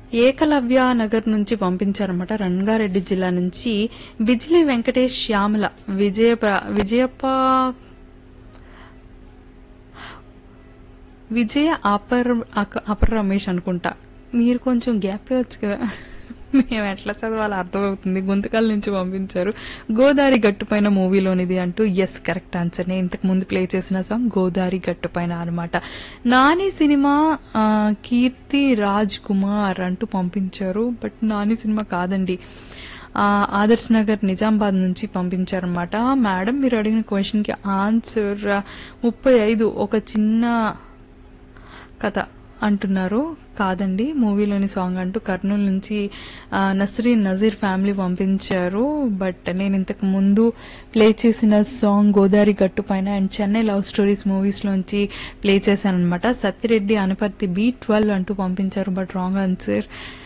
ఏకలవ్య నగర్ నుంచి పంపించారన్నమాట రంగారెడ్డి జిల్లా నుంచి బిజిలీ వెంకటేష్ శ్యామల విజయ విజయప్ప విజయ అపర్ అక- అపర్ రమేష్ అనుకుంటా మీరు కొంచెం గ్యాప్ ఇవ్వచ్చు కదా మేము ఎట్లా చదవాలో అర్థమవుతుంది గుంతకాల నుంచి పంపించారు గోదావరి గట్టుపైన మూవీలోనిది అంటూ ఎస్ కరెక్ట్ ఆన్సర్ నేను ఇంతకు ముందు ప్లే చేసిన సాంగ్ గోదావరి గట్టుపైన అనమాట నాని సినిమా ఆ, కీర్తి రాజ్ కుమార్ అంటూ పంపించారు బట్ నాని సినిమా కాదండి ఆ, ఆదర్శ్ నగర్ నిజామాబాద్ నుంచి పంపించారన్నమాట మేడం మీరు అడిగిన క్వశ్చన్ కి ఆన్సర్ ముప్పై ఐదు ఒక చిన్న కథ అంటున్నారు కాదండి మూవీలోని సాంగ్ అంటూ కర్నూలు నుంచి ఆ, నస్రీన్ నజీర్ ఫ్యామిలీ పంపించారు బట్ నేను ఇంతకు ముందు ప్లే చేసిన సాంగ్ గోదావరి గట్టు పైన and Chennai love stories movies లోంచి ప్లే చేశాను అనమాట సత్యరెడ్డి అనపర్తి బీ ట్వెల్వ్ అంటూ పంపించారు బట్ రాంగ్ ఆన్సర్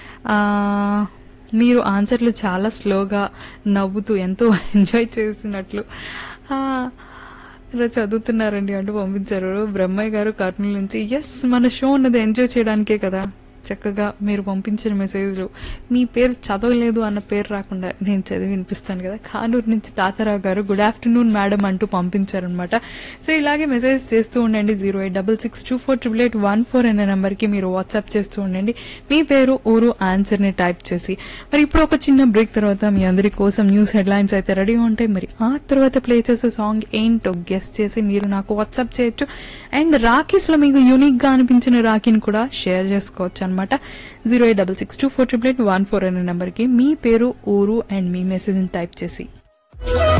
మీరు ఆన్సర్లు చాలా స్లోగా నవ్వుతూ ఎంతో ఎంజాయ్ చేసినట్లు ఆ, ఇలా చదువుతున్నారండి అంటూ పంపించారు బ్రహ్మయ్య గారు కర్నూలు నుంచి ఎస్ మన షో ఉన్నది ఎంజాయ్ చేయడానికే కదా చక్కగా మీరు పంపించిన మెసేజ్లు మీ పేరు చదవలేదు అన్న పేరు రాకుండా నేను చదివి వినిపిస్తాను కదా కానూరు నుంచి తాతారావు గారు గుడ్ ఆఫ్టర్నూన్ మేడం అంటూ పంపించారనమాట సో ఇలాగే మెసేజ్ చేస్తూ ఉండండి zero eight double six two four triple eight one four అనే నెంబర్కి మీరు వాట్సాప్ చేస్తూ ఉండండి మీ పేరు ఊరు ఆన్సర్ ని టైప్ చేసి మరి ఇప్పుడు ఒక చిన్న బ్రేక్ తర్వాత మీ అందరి కోసం న్యూస్ హెడ్లైన్స్ అయితే రెడీగా ఉంటాయి మరి ఆ తర్వాత ప్లే చేసే సాంగ్ ఏంటో గెస్ట్ చేసి మీరు నాకు వాట్సాప్ చేయొచ్చు అండ్ రాఖీస్ లో మీకు యూనిక్ గా అనిపించిన రాఖీని కూడా షేర్ చేసుకోవచ్చు అనమాట zero eight double six two four triple eight one four అనే నెంబర్కి మీ పేరు ఊరు అండ్ మీ మెసేజ్ టైప్ చేసి